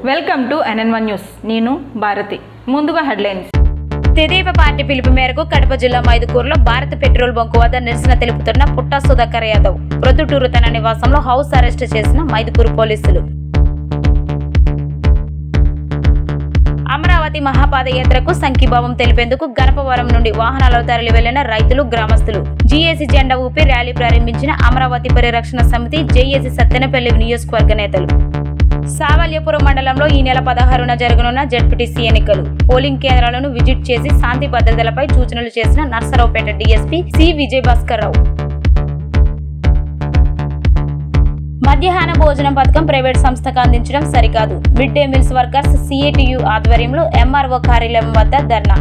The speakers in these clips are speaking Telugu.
Welcome to NN one news నేను భారతి ముందుగా హెడ్లైన్స్ తెదేపా పార్టీ పిలుపు మేరకు కడప జిల్లా మైదుకూరులో భారత పెట్రోల్ బంకు వద్ద నిరసన తెలుపుతున్న పుట్టా సుధాకర్ యాదవ్ ప్రొద్దుటూరు తన నివాసంలో హౌస్ అరెస్ట్ చేసిన మైదుకూరు పోలీసులు అమరావతి మహాపాదయాత్రకు సంఘీభావం తెలిపేందుకు గణపవరం నుండి వాహనాలలో తరలి వెళ్లిన రైతులు గ్రామస్తులు జీఏసీ జెండా ఊపి ర్యాలీ ప్రారంభించిన అమరావతి పరిరక్షణ సమితి జేఏసీ సత్తెనపల్లి నియోజకవర్గ నేతలు సావల్యపురం మండలంలో ఈ నెల పదహారున జరగనున్న జడ్పీటీసీ ఎన్నికలు పోలింగ్ కేంద్రాలను విజిట్ చేసి శాంతి భద్రతలపై సూచనలు చేసిన నర్సరావుపేట డీఎస్పీ సి విజయ్ భాస్కర్ రావు మధ్యాహ్న భోజనం పథకం ప్రైవేట్ సంస్థకు అందించడం సరికాదు mid day meals workers CITU ఆధ్వర్యంలో ఎంఆర్ఓ కార్యాలయం వద్ద ధర్నా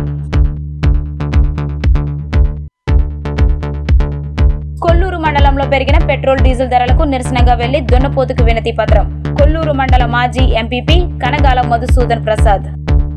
కొల్లూరు మండలంలో పెరిగిన పెట్రోల్ డీజిల్ ధరలకు నిరసనగా వెళ్లి దున్నపోతుకు వినతి పత్రం కొల్లూరు మండల మాజీ ఎంపీపీ కనగాల మధుసూదన్ ప్రసాద్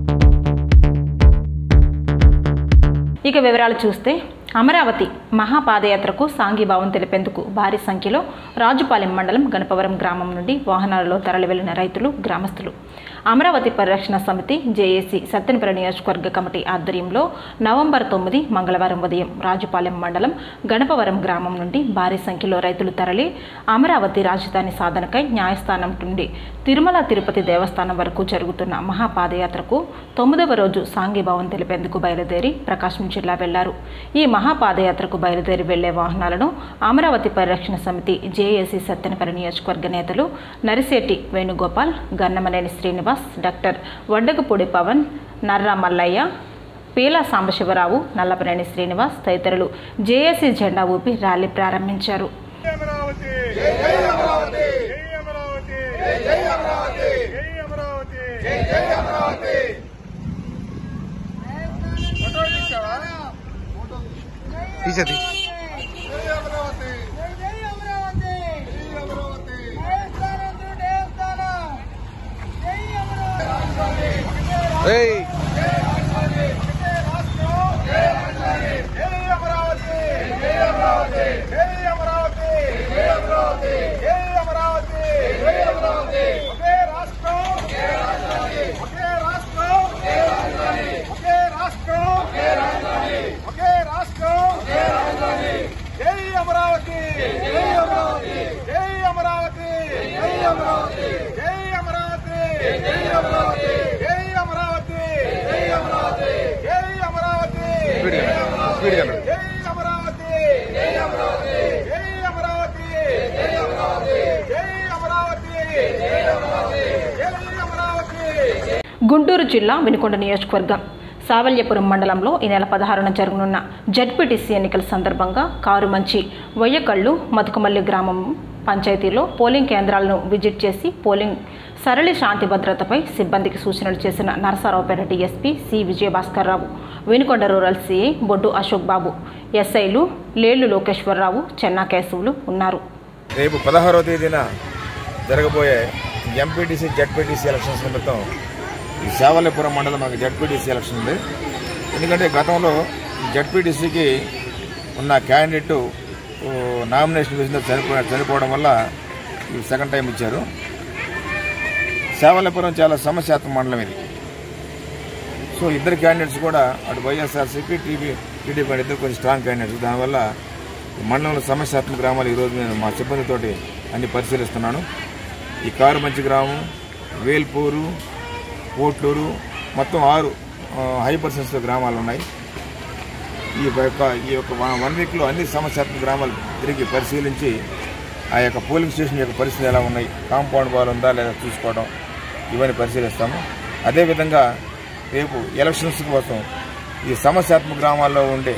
ఇక వివరాలు చూస్తే అమరావతి మహాపాదయాత్రకు సాంఘీభావం తెలిపేందుకు భారీ సంఖ్యలో రాజుపాలెం మండలం గణపవరం గ్రామం నుండి వాహనాలలో తరలి వెళ్లిన రైతులు గ్రామస్తులు అమరావతి పరిరక్షణ సమితి జేఏసీ సత్తెనపల్లి నియోజకవర్గ కమిటీ ఆధ్వర్యంలో నవంబర్ తొమ్మిది మంగళవారం ఉదయం రాజుపాలెం మండలం గణపవరం గ్రామం నుండి భారీ సంఖ్యలో రైతులు తరలి అమరావతి రాజధాని సాధనకై న్యాయస్థానం నుండి తిరుమల తిరుపతి దేవస్థానం వరకు జరుగుతున్న మహాపాదయాత్రకు తొమ్మిదవ రోజు సాంఘీభావం తెలిపేందుకు బయలుదేరి ప్రకాశం జిల్లా వెళ్లారు ఈ మహాపాదయాత్రకు బయలుదేరి వెళ్లే వాహనాలను అమరావతి పరిరక్షణ సమితి జేఏసీ సత్తెనపల్లి నియోజకవర్గ నేతలు నరిశెట్టి వేణుగోపాల్ గన్నమనేని శ్రీనివాస్ డాక్టర్ వడ్డకపూడి పవన్ నర్రా మల్లయ్య పీలా సాంబశివరావు నల్లపనేని శ్రీనివాస్ తదితరులు జేఏసీ జెండా ఊపి ర్యాలీ ప్రారంభించారు అమరావతి జై అమరావతి జై అమరావతి జై అమరావతి జై అమరావతి జై అమరావతి ఫోటో తీసావా తీసేది జై అమరావతి జై అమరావతి జై అమరావతి దేవస్థానం టు దేవస్థానం జై అమరావతి ఏయ్ జై అమరావతి జై అమరావతి జై అమరావతి జై అమరావతి జై అమరావతి జై అమరావతి జై అమరావతి ఒకే రాష్ట్రం ఒకే రాజధాని ఒకే రాష్ట్రం ఒకే రాజధాని ఒకే రాష్ట్రం ఒకే రాజధాని ఒకే రాష్ట్రం ఒకే రాజధాని జై అమరావతి జై అమరావతి జై అమరావతి జై అమరావతి జై అమరావతి జై అమరావతి జై అమరావతి జై అమరావతి జై అమరావతి స్పీడ్గా స్పీడ్గా జై అమరావతి జై అమరావతి జై అమరావతి జై అమరావతి జై అమరావతి జై అమరావతి జై అమరావతి గుంటూరు జిల్లా వినుకొండ నియోజకవర్గం సావల్యపురం మండలంలో ఈ నెల పదహారున జరగనున్న జడ్పీటీసీ ఎన్నికల సందర్భంగా కారు మంచి వయ్యకళ్ళు మతుకుమల్లి గ్రామం పంచాయతీలో పోలింగ్ కేంద్రాలను విజిట్ చేసి పోలింగ్ సరళి శాంతి భద్రతపై సిబ్బందికి సూచనలు చేసిన Narasaraopet DSP C Vijayabhaskar Rao Vinukonda rural CI Boddu Ashok Babu ఎస్ఐలు లేళ్లు లోకేశ్వరరావు చెన్నా కేశవులు ఉన్నారు రేపు పదహారవ తేదీన జరగబోయే ఎంపీటీసీ జడ్పీటీసీ ఎలక్షన్స్ నిమిత్తం ఈ శావల్యపురం మండలం మాకు జడ్పీటీసీ ఎలక్షన్ ఉంది ఎందుకంటే గతంలో ఈ జడ్పీటీసీకి ఉన్న క్యాండిడేట్ నామినేషన్ వేసిన చనిపో చనిపోవడం వల్ల ఈ సెకండ్ టైం ఇచ్చారు శావల్యపురం చాలా సమస్యాత్మక మండలం ఇది సో ఇద్దరు క్యాండిడేట్స్ కూడా అటు వైఎస్ఆర్సీపీ టీడీ టీడీపీ ఇద్దరు కొంచెం స్ట్రాంగ్ క్యాండిడేట్స్ దానివల్ల ఈ మండలంలో సమస్యాత్మక గ్రామాలు ఈరోజు నేను మా సిబ్బందితోటి అన్ని పరిశీలిస్తున్నాను ఈ కారు మంచి గ్రామం వేల్పూరు కోట్లూరు మొత్తం ఆరు ఆ, హై పర్సెన్స్ గ్రామాలు ఉన్నాయి ఈ యొక్క ఈ యొక్క వన్- వన్ వీక్లో అన్ని సమస్యాత్మక గ్రామాలు తిరిగి పరిశీలించి ఆ యొక్క పోలింగ్ స్టేషన్ యొక్క పరిస్థితి ఎలా ఉన్నాయి కాంపౌండ్ వాల్ ఉందా లేదా చూసుకోవడం ఇవన్నీ పరిశీలిస్తాము అదేవిధంగా రేపు ఎలక్షన్స్ కోసం ఈ సమస్యాత్మక గ్రామాల్లో ఉండే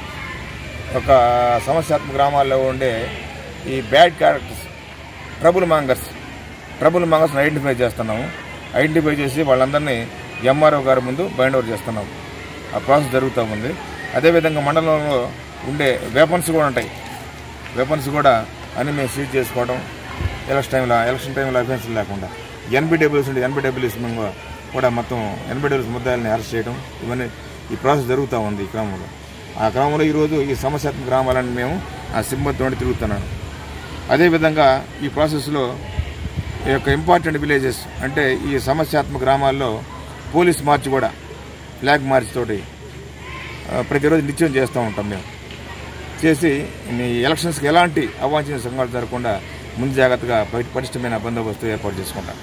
ఒక సమస్యాత్మక గ్రామాల్లో ఉండే ఈ bad characters trouble mongers trouble మాంగర్స్ని ఐడెంటిఫై చేస్తున్నాము ఐడెంటిఫై చేసి వాళ్ళందరినీ ఎంఆర్ఓ గారి ముందు బైండ్ ఓవర్ చేస్తున్నాం ఆ ప్రాసెస్ జరుగుతూ ఉంది అదేవిధంగా మండలంలో ఉండే వెపన్స్ కూడా ఉంటాయి వెపన్స్ కూడా అన్ని మేము సీజ్ చేసుకోవడం ఎలక్షన్ టైంలో ఎలక్షన్ టైంలో అఫెన్స్ లేకుండా ఎన్బిడబ్ల్యూస్ ఉంటే ఎన్బిడబ్ల్యూస్ మేము కూడా మొత్తం ఎన్బిడబ్ల్యూస్ ముద్దాయిల్ని అరెస్ట్ చేయడం ఇవన్నీ ఈ ప్రాసెస్ జరుగుతూ ఉంది ఈ క్రమంలో ఆ క్రమంలో ఈరోజు ఈ సమస్యాత్మక గ్రామాలను మేము ఆ సిబ్బందితో తిరుగుతున్నాను అదేవిధంగా ఈ ప్రాసెస్లో ఈ యొక్క ఇంపార్టెంట్ విలేజెస్ అంటే ఈ సమస్యాత్మక గ్రామాల్లో పోలీస్ మార్చ్ కూడా ఫ్లాగ్ మార్చ్ తోటి ఆ, ప్రతిరోజు నిత్యం చేస్తూ ఉంటాం మేము చేసి ఈ ఎలక్షన్స్కి ఎలాంటి అవాంఛనీయ సంఘటనలు జరగకుండా ముందు జాగ్రత్తగా పటి- పటిష్టమైన బందోబస్తు ఏర్పాటు చేసుకుంటాం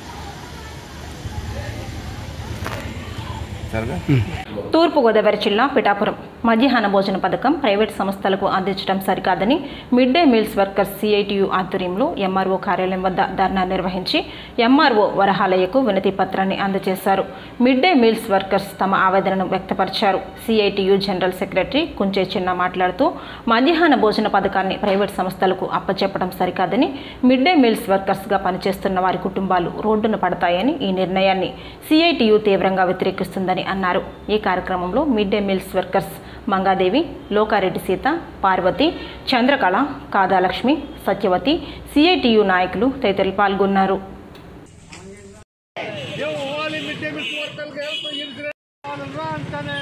సరేగా తూర్పుగోదావరి జిల్లా పిఠాపురం మధ్యాహ్న భోజన పథకం ప్రైవేట్ సంస్థలకు అందించడం సరికాదని mid day meals workers CITU ఆధ్వర్యంలో ఎంఆర్ఓ కార్యాలయం వద్ద ధర్నా నిర్వహించి ఎంఆర్ఓ వరహాలయ్యకు వినతి పత్రాన్ని అందజేశారు మిడ్ డే మీల్స్ వర్కర్స్ తమ ఆవేదనను వ్యక్తపరిచారు CITU general secretary Kunche Chinna మాట్లాడుతూ మధ్యాహ్న భోజన పథకాన్ని ప్రైవేట్ సంస్థలకు అప్పచెప్పడం సరికాదని మిడ్ డే మీల్స్ వర్కర్స్గా పనిచేస్తున్న వారి కుటుంబాలు రోడ్డున పడతాయని ఈ నిర్ణయాన్ని సిఐటియు తీవ్రంగా వ్యతిరేకిస్తుందని అన్నారు ఈ కార్యక్రమంలో mid day meals workers Mangadevi Lokareddy Sita Parvathi Chandrakala Kadalakshmi Satyavathi CITU నాయకులు తదితరులు పాల్గొన్నారు ఇవ్వాలి మిడ్ డే మీల్స్ వర్కర్లకు హెల్ప్ ఇన్సూరెన్స్ కావాలరా అంటానే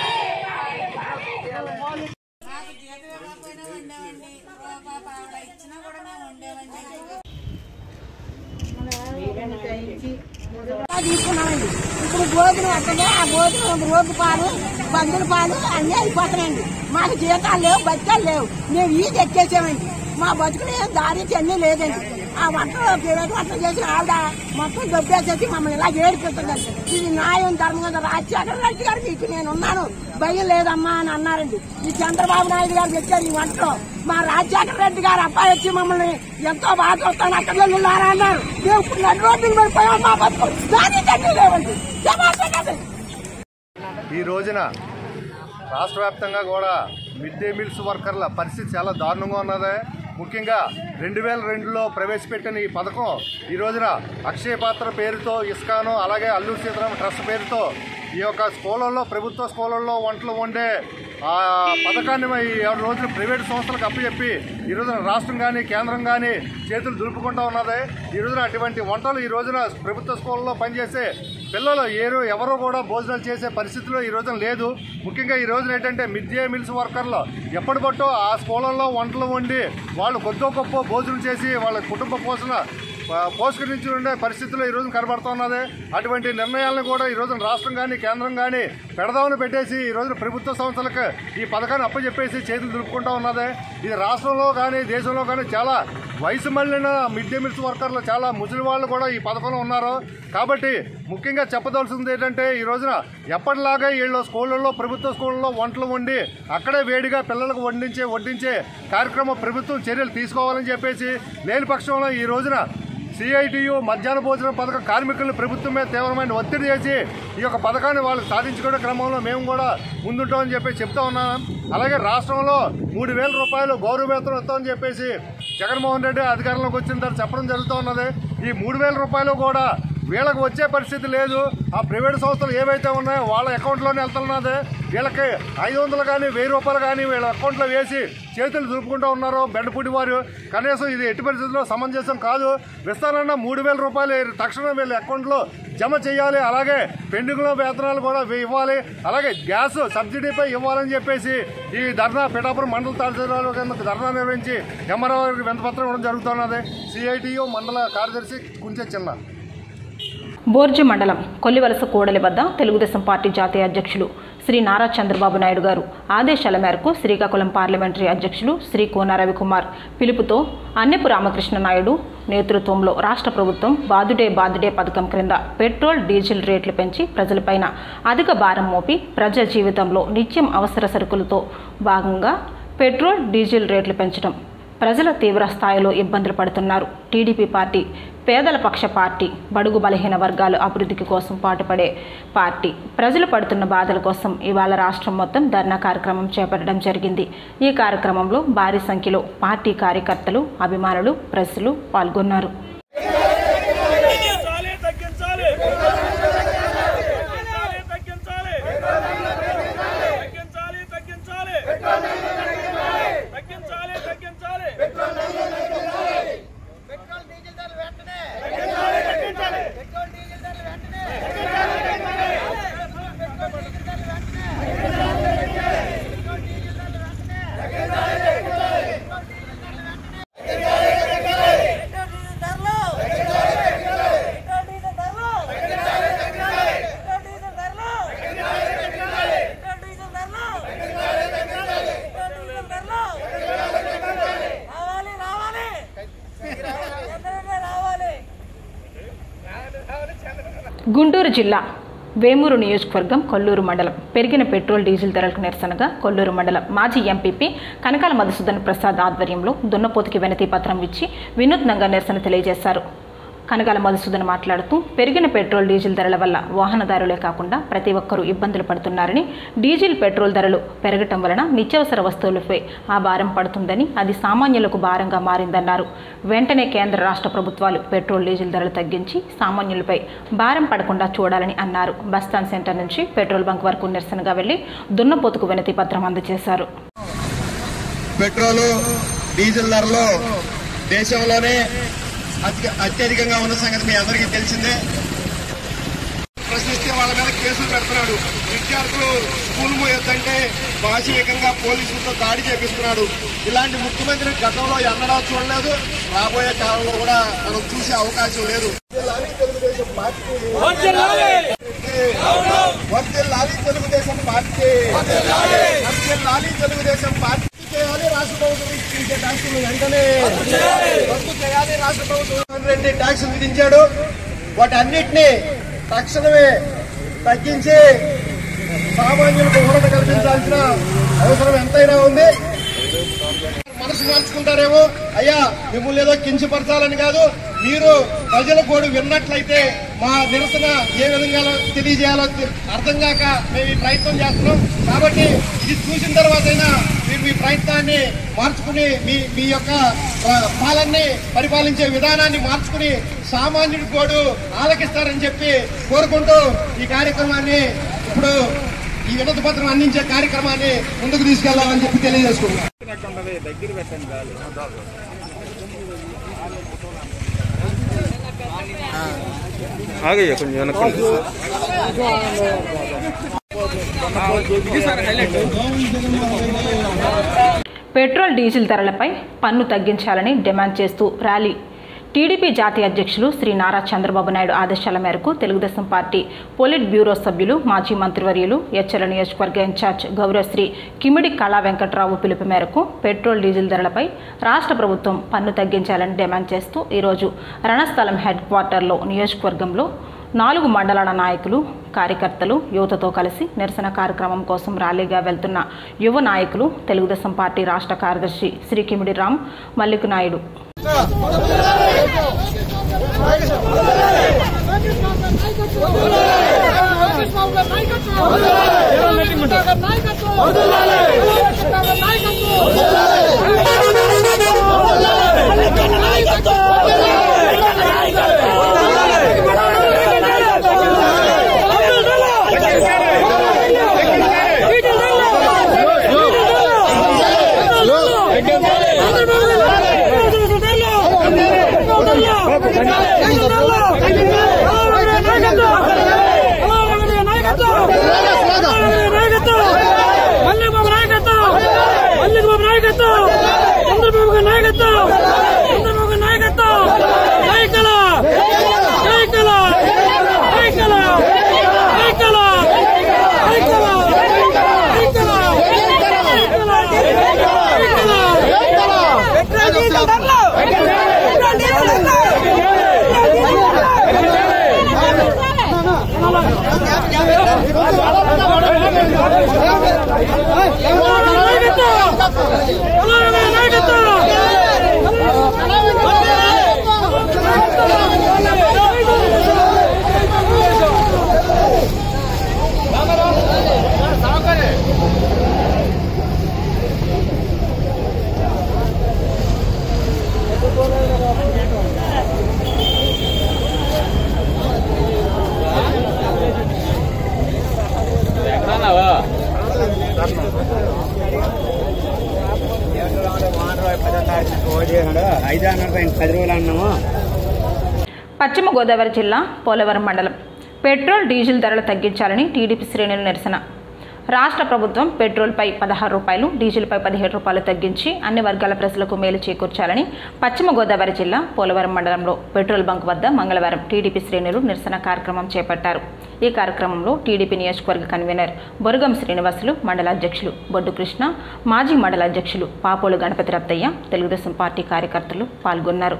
ఇవ్వాలి నాకు జీతం ఇవ్వకపోయినా ఉండేవండి పాప ఆవిడ ఇచ్చినా కూడా మేము ఉండేవండి తీసుకున్నామండి ఇప్పుడు భోజనం వస్తుంది ఆ భోజనం రోడ్డు పాలు బంధుల పాలు అన్నీ అయిపోతున్నాయండి మాకు జీతాలు లేవు బతికాలు లేవు మేము ఈ ఎక్కేసామండి మా బతుకులు ఏం దారికి అన్నీ లేదండి ఆ వంటలు ప్రైవేట్ వంటలు చేసిన ఆవిడ మొత్తం దొబ్బేసేసి మమ్మల్ని ఇలా ఏడిపిస్తుందండి ఇది న్యాయం ధర్మం రాజశేఖర రెడ్డి గారు మీకు నేను ఉన్నాను భయం లేదమ్మా అని అన్నారండి ఈ చంద్రబాబు నాయుడు గారు పెట్టారు ఈ వంటలో మా రాజశేఖర రెడ్డి గారు అబ్బాయి వచ్చి మమ్మల్ని ఎంతో బాగా చూస్తాను అక్కడ ఉన్నారా అన్నారు మేము ఇప్పుడు నడు రోడ్డుని పడిపోయాం మా బతుకు దాని తల్లి లేవండి జవాబు పెట్టండి. ఈ రోజున రాష్ట్ర వ్యాప్తంగా కూడా మిడ్ డే మీల్స్ వర్కర్ల పరిస్థితి చాలా దారుణంగా ఉన్నది ముఖ్యంగా రెండు వేల రెండులో ప్రవేశపెట్టిన ఈ పథకం ఈ రోజున అక్షయ పాత్ర పేరుతో ఇస్కాను అలాగే అల్లూరు సీతారామ ట్రస్ట్ పేరుతో ఈ యొక్క స్కూళ్ళల్లో ప్రభుత్వ స్కూళ్ళల్లో వంటలు వండే ఆ పథకాన్ని ఈ రోజున ప్రైవేట్ సంస్థలకు అప్పచెప్పి ఈ రోజున రాష్ట్రం కానీ కేంద్రం కానీ చేతులు దులుపుకుంటా ఉన్నది ఈ రోజున అటువంటి వంటలు ఈ రోజున ప్రభుత్వ స్కూళ్ళలో పనిచేసే పిల్లలు ఏరు ఎవరు కూడా భోజనాలు చేసే పరిస్థితిలో ఈ రోజున లేదు ముఖ్యంగా ఈ రోజున ఏంటంటే మిడ్ డే మీల్స్ వర్కర్లు ఎప్పటి పట్టో ఆ స్కూళ్ళల్లో వంటలు వండి వాళ్ళు కొద్దో గొప్ప భోజనం చేసి వాళ్ళ కుటుంబ పోషణ ఆ, పోషకరించి ఉండే పరిస్థితుల్లో ఈ రోజున కనబడుతున్నది అటువంటి నిర్ణయాలను కూడా ఈ రోజున రాష్ట్రం కానీ కేంద్రం కానీ పెడదామని పెట్టేసి ఈ రోజున ప్రభుత్వ సంస్థలకు ఈ పథకాన్ని అప్పచెప్పేసి చేతులు దులుపుకుంటా ఉన్నది ఇది రాష్ట్రంలో కానీ దేశంలో కానీ చాలా వయసు మళ్ళిన మిడ్ డే మీల్స్ వర్కర్లు చాలా ముసలి వాళ్ళు కూడా ఈ పథకంలో ఉన్నారు కాబట్టి ముఖ్యంగా చెప్పదలసింది ఏంటంటే ఈ రోజున ఎప్పటిలాగా వీళ్ళు స్కూళ్ళల్లో ప్రభుత్వ స్కూళ్ళలో వంటలు వండి అక్కడే వేడిగా పిల్లలకు వండించే వడ్డించే కార్యక్రమం ప్రభుత్వం చర్యలు తీసుకోవాలని చెప్పేసి లేని పక్షంలో ఈ రోజున సిఐటియు మధ్యాహ్న భోజన పథకం కార్మికులను ప్రభుత్వం మీద తీవ్రమైన ఒత్తిడి చేసి ఈ యొక్క పథకాన్ని వాళ్ళు సాధించుకునే క్రమంలో మేము కూడా ముందుంటామని చెప్పి చెప్తా ఉన్నాం అలాగే రాష్ట్రంలో మూడు వేల రూపాయలు గౌరవ వేతనం ఇస్తామని చెప్పేసి జగన్మోహన్ రెడ్డి అధికారంలోకి వచ్చిన తర్వాత చెప్పడం జరుగుతూ ఉన్నది ఈ మూడు వేల రూపాయలు కూడా వీళ్ళకి వచ్చే పరిస్థితి లేదు ఆ ప్రైవేట్ సంస్థలు ఏవైతే ఉన్నాయో వాళ్ళ అకౌంట్లోనే వెళ్తున్నది వీళ్ళకి ఐదు వందలు కానీ వెయ్యి రూపాయలు కానీ వీళ్ళ అకౌంట్లో వేసి చేతులు దులుపుకుంటూ ఉన్నారు బెండపూడి వారు కనీసం ఇది ఎట్టి పరిస్థితుల్లో సమంజసం కాదు విస్తారన్న మూడు వేల రూపాయలు తక్షణం వీళ్ళ అకౌంట్లో జమ చేయాలి అలాగే పెండింగ్లో వేతనాలు కూడా వే- ఇవ్వాలి అలాగే గ్యాస్ సబ్సిడీపై ఇవ్వాలని చెప్పేసి ఈ ధర్నా పిఠాపురం మండల తహసీల్దార్ కింద ధర్నా నిర్వహించి ఎంఆర్ఓ గారికి వింతపత్రం ఇవ్వడం జరుగుతున్నది సిఐటియు మండల కార్యదర్శి కుంచె చిన్న బోర్జు మండలం కొల్లివలస కూడలి వద్ద తెలుగుదేశం పార్టీ జాతీయ అధ్యక్షులు శ్రీ నారా చంద్రబాబు నాయుడు గారు ఆదేశాల మేరకు శ్రీకాకుళం పార్లమెంటరీ అధ్యక్షులు శ్రీ కోన రవికుమార్ పిలుపుతో అన్నెపు రామకృష్ణ నాయుడు నేతృత్వంలో రాష్ట్ర ప్రభుత్వం బాదుడే బాదుడే పథకం క్రింద పెట్రోల్ డీజిల్ రేట్లు పెంచి ప్రజలపైన అధిక భారం మోపి ప్రజల జీవితంలో నిత్యం అవసర సరుకులతో భాగంగా పెట్రోల్ డీజిల్ రేట్లు పెంచడం ప్రజల తీవ్ర స్థాయిలో ఇబ్బందులు పడుతున్నారు టీడీపీ పార్టీ పేదల పక్ష పార్టీ బడుగు బలహీన వర్గాల అభివృద్ధికి కోసం పాటుపడే పార్టీ ప్రజలు పడుతున్న బాధల కోసం ఇవాళ రాష్ట్రం మొత్తం ధర్నా కార్యక్రమం చేపట్టడం జరిగింది ఈ కార్యక్రమంలో భారీ సంఖ్యలో పార్టీ కార్యకర్తలు అభిమానులు ప్రజలు పాల్గొన్నారు తగ్గించాలి తగ్గించాలి తగ్గించాలి తగ్గించాలి తగ్గించాలి తగ్గించాలి తగ్గించాలి తగ్గించాలి పెట్రోల్ డీజిల్ ధరలు వెంటనే తగ్గించాలి తగ్గించాలి పెట్రోల్ డీజిల్ ధరలు వెంటనే పెట్రోల్ డీజిల్ ధరలు గుంటూరు జిల్లా వేమూరు నియోజకవర్గం కొల్లూరు మండలం పెరిగిన పెట్రోల్ డీజిల్ ధరలకు నిరసనగా కొల్లూరు మండలం మాజీ ఎంపీపీ కనకాల మధుసూదన్ ప్రసాద్ ఆధ్వర్యంలో దున్నపోతుకి వినతి పత్రం ఇచ్చి వినూత్నంగా నిరసన తెలియజేశారు కనకాల మధుసూదన్ మాట్లాడుతూ పెరిగిన పెట్రోల్ డీజిల్ ధరల వల్ల వాహనదారులే కాకుండా ప్రతి ఒక్కరూ ఇబ్బందులు పడుతున్నారని డీజిల్ పెట్రోల్ ధరలు పెరగటం వలన నిత్యావసర వస్తువులపై ఆ భారం పడుతుందని అది సామాన్యులకు భారంగా మారిందన్నారు వెంటనే కేంద్ర రాష్ట్ర ప్రభుత్వాలు పెట్రోల్ డీజిల్ ధరలు తగ్గించి సామాన్యులపై భారం పడకుండా చూడాలని అన్నారు బస్టాండ్ సెంటర్ నుంచి పెట్రోల్ బంక్ వరకు నిరసనగా వెళ్లి దున్నపోతుకు వినతి పత్రం అందజేశారు పెట్రోలు డీజిల్ ధరలు దేశంలోనే అతి- అత్యధికంగా ఉన్న సంగతి మీ అందరికీ తెలిసిందే ప్రశ్నిస్తే వాళ్ళ మీద కేసులు పెడుతున్నాడు విద్యార్థులు స్కూల్ పోయొద్దంటే భాషికంగా పోలీసులతో దాడి చేపిస్తున్నాడు ఇలాంటి ముఖ్యమంత్రి గతంలో ఎన్నడూ చూడలేదు రాబోయే కాలంలో కూడా మనం చూసే అవకాశం లేదు తెలుగుదేశం పార్టీ వర్దిల్లాలి తెలుగుదేశం పార్టీ వర్దిల్లాలి తెలుగుదేశం పార్టీ చేయాలి రాష్ట్ర ప్రభుత్వం విధించే ట్యాక్సులు వెంటనే రద్దు చేయాలి రాష్ట్ర ప్రభుత్వం రెండు ట్యాక్సులు విధించాడు వాటన్నిటినీ తక్షణమే తగ్గించి సామాన్యులకు ఊరట కల్పించాల్సిన అవసరం ఎంతైనా ఉంది మనసు మార్చుకుంటారేమో అయ్యా మిమ్మల్ని ఏదో కించపరచాలని కాదు మీరు ప్రజల కోడు విన్నట్లయితే మా నిరసన ఏ విధంగా తెలియజేయాలో తె- అర్థం కాక మేము ఈ ప్రయత్నం చేస్తున్నాం కాబట్టి ఇది చూసిన తర్వాతైనా మీరు మీ ప్రయత్నాన్ని మార్చుకుని మీ మీ యొక్క ఆ, పాలనని పరిపాలించే విధానాన్ని మార్చుకుని సామాన్యుడి కోడు ఆలకిస్తారని చెప్పి కోరుకుంటూ ఈ కార్యక్రమాన్ని ఇప్పుడు ఈ వినతి పత్రం అందించే కార్యక్రమాన్ని ముందుకు తీసుకెళ్లాలని చెప్పి తెలియజేసుకుంటున్నాం ఆగయ్యా కొంచెం వెనక్కి పెట్రోల్ డీజిల్ ధరలపై పన్ను తగ్గించాలని డిమాండ్ చేస్తూ ర్యాలీ టీడీపీ జాతీయ అధ్యక్షులు శ్రీ నారా చంద్రబాబు నాయుడు ఆదేశాల మేరకు తెలుగుదేశం పార్టీ పొలిట్ బ్యూరో సభ్యులు మాజీ మంత్రివర్యులు ఎచ్చల నియోజకవర్గ ఇన్ఛార్జ్ గౌరవశ్రీ కిమిడి కళా వెంకట్రావు పిలుపు మేరకు పెట్రోల్ డీజిల్ ధరలపై రాష్ట్ర ప్రభుత్వం పన్ను తగ్గించాలని డిమాండ్ చేస్తూ ఈరోజు రణస్థలం హెడ్ క్వార్టర్లో నియోజకవర్గంలో నాలుగు మండలాల నాయకులు కార్యకర్తలు యువతతో కలిసి నిరసన కార్యక్రమం కోసం ర్యాలీగా వెళ్తున్న యువ నాయకులు తెలుగుదేశం పార్టీ రాష్ట్ర కార్యదర్శి శ్రీ కిమిడి రామ్ మల్లిక్ నాయుడు పశ్చిమ గోదావరి జిల్లా పోలవరం మండలం పెట్రోల్ డీజిల్ ధరలు తగ్గించాలని టీడీపీ శ్రేణులు నిరసన రాష్ట్ర ప్రభుత్వం పెట్రోల్పై పదహారు రూపాయలు డీజిల్పై పదిహేడు రూపాయలు తగ్గించి అన్ని వర్గాల ప్రజలకు మేలు చేకూర్చాలని పశ్చిమ గోదావరి జిల్లా పోలవరం మండలంలో పెట్రోల్ బంక్ వద్ద మంగళవారం టీడీపీ శ్రేణులు నిరసన కార్యక్రమం చేపట్టారు ఈ కార్యక్రమంలో టీడీపీ నియోజకవర్గ కన్వీనర్ బొరుగం శ్రీనివాసులు మండల అధ్యక్షులు బొడ్డు కృష్ణ మాజీ మండల అధ్యక్షులు పాపోలు గణపతి రత్తయ్య తెలుగుదేశం పార్టీ కార్యకర్తలు పాల్గొన్నారు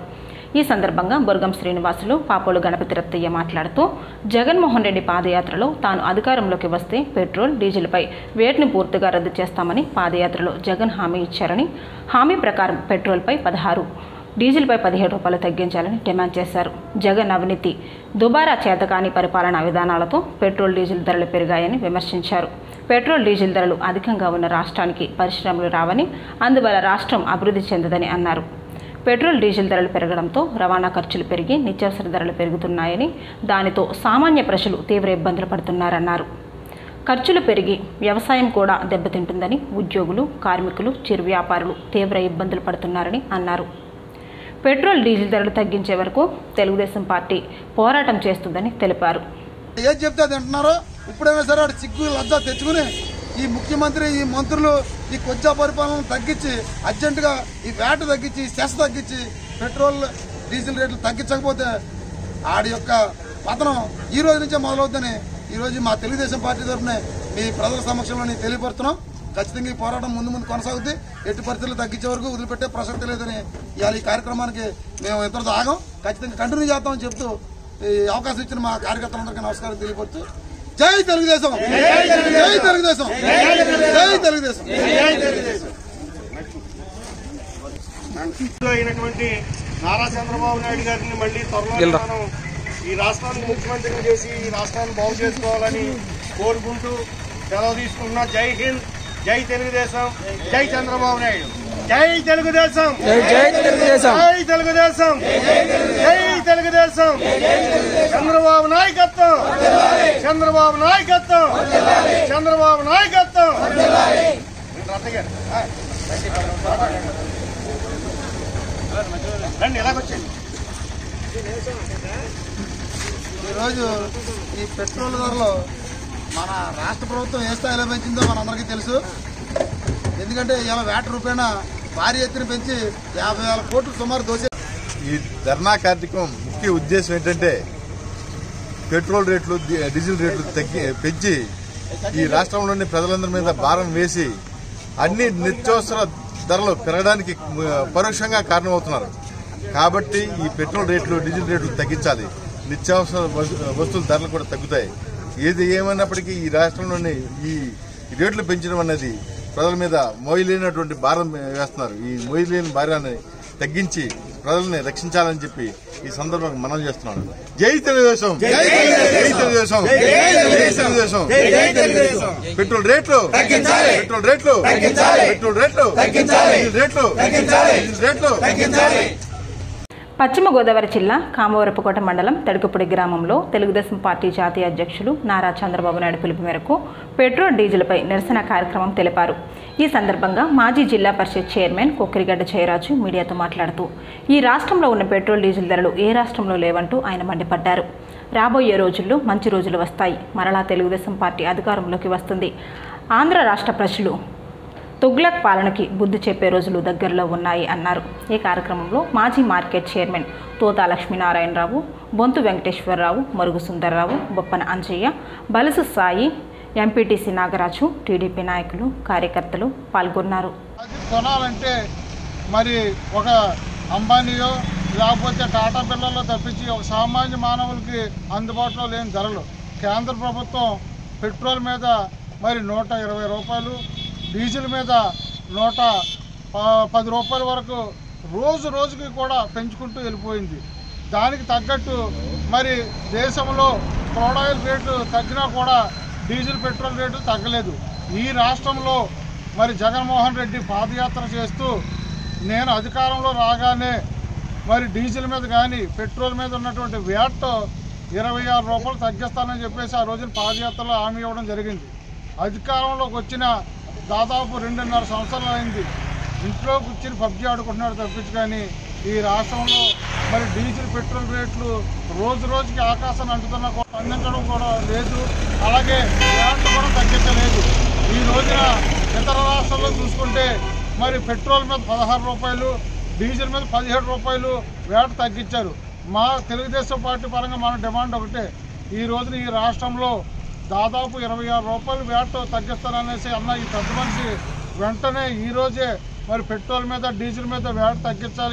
ఈ సందర్భంగా బుర్గం శ్రీనివాసులు పాపోలు గణపతి రత్తయ్య మాట్లాడుతూ జగన్మోహన్ రెడ్డి పాదయాత్రలో తాను అధికారంలోకి వస్తే పెట్రోల్ డీజిల్పై వేట్ని పూర్తిగా రద్దు చేస్తామని పాదయాత్రలో జగన్ హామీ ఇచ్చారని హామీ ప్రకారం పెట్రోల్పై పదహారు డీజిల్పై పదిహేడు రూపాయలు తగ్గించాలని డిమాండ్ చేశారు జగన్ అవినీతి దుబారా చేతకాని పరిపాలనా విధానాలతో పెట్రోల్ డీజిల్ ధరలు పెరిగాయని విమర్శించారు పెట్రోల్ డీజిల్ ధరలు అధికంగా ఉన్న రాష్ట్రానికి పరిశ్రమలు రావని అందువల్ల రాష్ట్రం అభివృద్ధి చెందదని అన్నారు పెట్రోల్ డీజిల్ ధరలు పెరగడంతో రవాణా ఖర్చులు పెరిగి నిత్యావసర ధరలు పెరుగుతున్నాయని దానితో సామాన్య ప్రజలు తీవ్ర ఇబ్బందులు పడుతున్నారన్నారు ఖర్చులు పెరిగి వ్యవసాయం కూడా దెబ్బతింటుందని ఉద్యోగులు కార్మికులు చిరు వ్యాపారులు తీవ్ర ఇబ్బందులు పడుతున్నారని అన్నారు పెట్రోల్ డీజిల్ ధరలు తగ్గించే వరకు తెలుగుదేశం పార్టీ పోరాటం చేస్తుందని తెలిపారు ఏం చెప్తే అది వింటున్నారో ఇప్పుడైనా సరే వాడు సిగ్గు లజ్జ తెచ్చుకుని ఈ ముఖ్యమంత్రి ఈ మంత్రులు ఈ కొజ్జా పరిపాలన తగ్గించి అర్జెంటుగా ఈ వేట తగ్గించి ఈ సెస్ తగ్గించి పెట్రోల్ డీజిల్ రేట్లు తగ్గించకపోతే ఆడి యొక్క పతనం ఈ రోజు నుంచే మొదలవుతుందని ఈ రోజు మా తెలుగుదేశం పార్టీ తరఫున మీ ప్రజల సమక్షంలో నేను తెలియపరుస్తున్నాం ఖచ్చితంగా ఈ పోరాటం ముందు ముందు కొనసాగుతుంది ఎట్టి పరిస్థితులు తగ్గించే వరకు వదిలిపెట్టే ప్రసక్తి లేదని ఇవాళ ఈ కార్యక్రమానికి మేము ఇద్దరితో ఆగం ఖచ్చితంగా కంటిన్యూ చేస్తామని చెప్తూ ఈ అవకాశం ఇచ్చిన మా కార్యకర్తలందరికీ నమస్కారం తెలియపరుస్తూ జై తెలుగుదేశం జై తెలుగుదేశం జై తెలుగుదేశం అయినటువంటి నారా చంద్రబాబు నాయుడు గారిని మళ్ళీ త్వరలో మనం ఈ రాష్ట్రాన్ని ముఖ్యమంత్రిగా చేసి ఈ రాష్ట్రాన్ని బాగు చేసుకోవాలని కోరుకుంటూ సెలవు తీసుకుంటున్నా జై హింద్ జై తెలుగుదేశం జై చంద్రబాబు నాయుడు జై తెలుగుదేశం జై తెలుగుదేశం జై తెలుగుదేశం జై తెలుగుదేశం చంద్రబాబు నాయకత్వం చంద్రబాబు నాయకత్వం చంద్రబాబు నాయకత్వం రత్తయ్య గారు. ఆ, రండి ఎలాగొచ్చింది ఈరోజు ఈ పెట్రోల్ ధరలు మన రాష్ట్ర ప్రభుత్వం ఏ స్థాయిలో పెంచిందో మనందరికీ తెలుసు ఎందుకంటే ఇలా వేట రూపాయన భారీ ఎత్తున పెంచి యాభై వేల కోట్లు సుమారు దోసే ఈ ధర్నా కార్యక్రమం ముఖ్య ఉద్దేశం ఏంటంటే పెట్రోల్ రేట్లు డి- డీజిల్ రేట్లు తగ్గి పెంచి ఈ రాష్ట్రంలోని ప్రజలందరి మీద భారం వేసి అన్ని నిత్యావసర ధరలు పెరగడానికి మ- పరోక్షంగా కారణమవుతున్నారు కాబట్టి ఈ పెట్రోల్ రేట్లు డీజిల్ రేట్లు తగ్గించాలి నిత్యావసర వస్తు- వస్తువుల ధరలు కూడా తగ్గుతాయి ఏది ఏమైనప్పటికీ ఈ రాష్ట్రంలోని ఈ రేట్లు పెంచడం అనేది ప్రజల మీద మోయలేనటువంటి భారం వేస్తున్నారు ఈ మోయలేని భారాన్ని తగ్గించి ప్రజల్ని రక్షించాలని చెప్పి ఈ సందర్భంగా మనం చేస్తున్నాను జై తెలుగుదేశం జై తెలుగుదేశం జై తెలుగుదేశం పెట్రోల్ రేట్లు పెట్రోల్ రేట్లు పెట్రోల్ రేట్లు డీజిల్ రేట్లు డీజిల్ రేట్లు పశ్చిమ గోదావరి జిల్లా కామవరపుకోట మండలం తడుకుపూడి గ్రామంలో తెలుగుదేశం పార్టీ జాతీయ అధ్యక్షులు నారా చంద్రబాబు నాయుడు పిలుపు మేరకు పెట్రోల్ డీజిల్పై నిరసన కార్యక్రమం తెలిపారు ఈ సందర్భంగా మాజీ జిల్లా పరిషత్ చైర్మన్ కొక్కిరిగడ్డ జయరాజు మీడియాతో మాట్లాడుతూ ఈ రాష్ట్రంలో ఉన్న పెట్రోల్ డీజిల్ ధరలు ఏ రాష్ట్రంలో లేవంటూ ఆయన మండిపడ్డారు రాబోయే రోజుల్లో మంచి రోజులు వస్తాయి మరలా తెలుగుదేశం పార్టీ అధికారంలోకి వస్తుంది ఆంధ్ర రాష్ట్ర ప్రజలు తుగ్లక్ పాలనకి బుద్ధి చెప్పే రోజులు దగ్గరలో ఉన్నాయి అన్నారు ఈ కార్యక్రమంలో మాజీ market chairman Thota Lakshminarayanarao Bonthu Venkateswararao Marugu Sundarrao Boppana Anjaiah Balasu Sai MPTC Nagaraju TDP నాయకులు కార్యకర్తలు పాల్గొన్నారు అది కొనాలంటే మరి ఒక అంబానీయో లేకపోతే టాటా బిర్లాలో తప్పించి ఒక సామాన్య మానవులకి అందుబాటులో లేని ధరలు కేంద్ర ప్రభుత్వం పెట్రోల్ మీద మరి నూట ఇరవై రూపాయలు డీజిల్ మీద నూట ప- పది రూపాయల వరకు రోజు రోజుకి కూడా పెంచుకుంటూ వెళ్ళిపోయింది దానికి తగ్గట్టు మరి దేశంలో క్రూడ్ ఆయిల్ రేటు తగ్గినా కూడా డీజిల్ పెట్రోల్ రేటు తగ్గలేదు ఈ రాష్ట్రంలో మరి జగన్మోహన్ రెడ్డి పాదయాత్ర చేస్తూ నేను అధికారంలో రాగానే మరి డీజిల్ మీద కానీ పెట్రోల్ మీద ఉన్నటువంటి వ్యాట్ ఇరవై ఆరు రూపాయలు తగ్గిస్తానని చెప్పేసి ఆ రోజున పాదయాత్రలో హామీ ఇవ్వడం జరిగింది అధికారంలోకి వచ్చిన దాదాపు రెండున్నర సంవత్సరాలు అయింది ఇంట్లో కూర్చుని పబ్జీ ఆడుకుంటున్నాడు తప్పించి కానీ ఈ రాష్ట్రంలో మరి డీజిల్ పెట్రోల్ రేట్లు రోజు రోజుకి ఆకాశాన్ని అంటుతున్నా కూడా అందించడం కూడా లేదు అలాగే వ్యాట్లు కూడా తగ్గించలేదు ఈ రోజున ఇతర రాష్ట్రాల్లో చూసుకుంటే మరి పెట్రోల్ మీద పదహారు రూపాయలు డీజిల్ మీద పదిహేడు రూపాయలు వేట తగ్గించారు మా తెలుగుదేశం పార్టీ పరంగా మన డిమాండ్ ఒకటే ఈ రోజున ఈ రాష్ట్రంలో దాదాపు ఇరవై ఆరు రూపాయలు వేట తగ్గిస్తారనేసి అన్న ఈ పెద్ద మనిషి వెంటనే ఈ రోజే మరి పెట్రోల్ మీద డీజిల్ మీద వేట తగ్గించాలి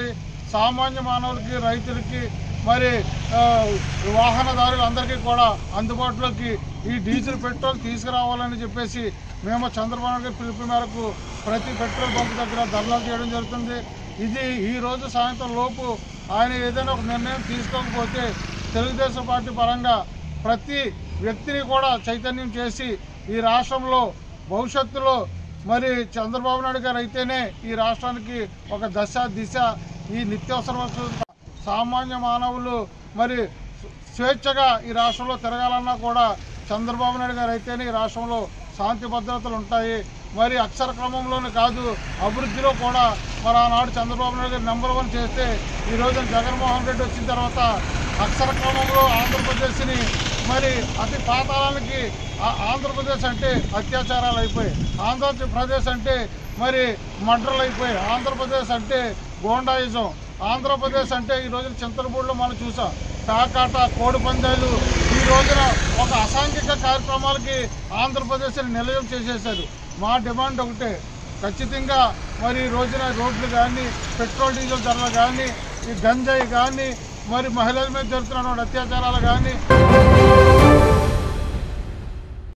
సామాన్య మానవులకి రైతులకి మరి ఆ, వాహనదారులందరికీ కూడా అందుబాటులోకి ఈ డీజిల్ పెట్రోల్ తీసుకురావాలని చెప్పేసి మేము చంద్రబాబు నాయుడు గారి పిలుపు మేరకు ప్రతి పెట్రోల్ బంక్ దగ్గర ధర్నాలు చేయడం జరుగుతుంది ఇది ఈ రోజు సాయంత్రం లోపు ఆయన ఏదైనా ఒక నిర్ణయం తీసుకోకపోతే తెలుగుదేశం పార్టీ పరంగా ప్రతి వ్యక్తిని కూడా చైతన్యం చేసి ఈ రాష్ట్రంలో భవిష్యత్తులో మరి చంద్రబాబు నాయుడు గారు అయితేనే ఈ రాష్ట్రానికి ఒక దశ దిశ ఈ నిత్యావసర వస్తువుల సామాన్య మానవులు మరి స్వేచ్ఛగా ఈ రాష్ట్రంలో తిరగాలన్నా కూడా చంద్రబాబు నాయుడు గారు అయితేనే ఈ రాష్ట్రంలో శాంతి భద్రతలు ఉంటాయి మరి అక్షర క్రమంలోనే కాదు అభివృద్ధిలో కూడా మరి ఆనాడు చంద్రబాబు నాయుడు గారు నెంబర్ వన్ చేస్తే ఈ రోజు జగన్మోహన్ రెడ్డి వచ్చిన తర్వాత అక్షర క్రమంలో ఆంధ్రప్రదేశ్ని మరి అతి పాతాళానికి ఆ- ఆంధ్రప్రదేశ్ అంటే అత్యాచారాలు అయిపోయాయి ఆంధ్రప్రదేశ్ అంటే మరి మర్డర్లు అయిపోయాయి ఆంధ్రప్రదేశ్ అంటే గోండాయిజం ఆంధ్రప్రదేశ్ అంటే ఈ రోజున చింతలపూడిలో మనం చూసాం పేకాట కోడి పందాలు ఈ రోజున ఒక అసాంఘిక కార్యక్రమాలకి ఆంధ్రప్రదేశ్ని నిలయం చేసేశారు మా డిమాండ్ ఒకటే ఖచ్చితంగా మరి ఈ రోజున రోడ్లు కానీ పెట్రోల్ డీజిల్ ధరలు కానీ ఈ గంజాయి కానీ మరి మహిళల మీద జరుగుతున్న అత్యాచారాలు కానీ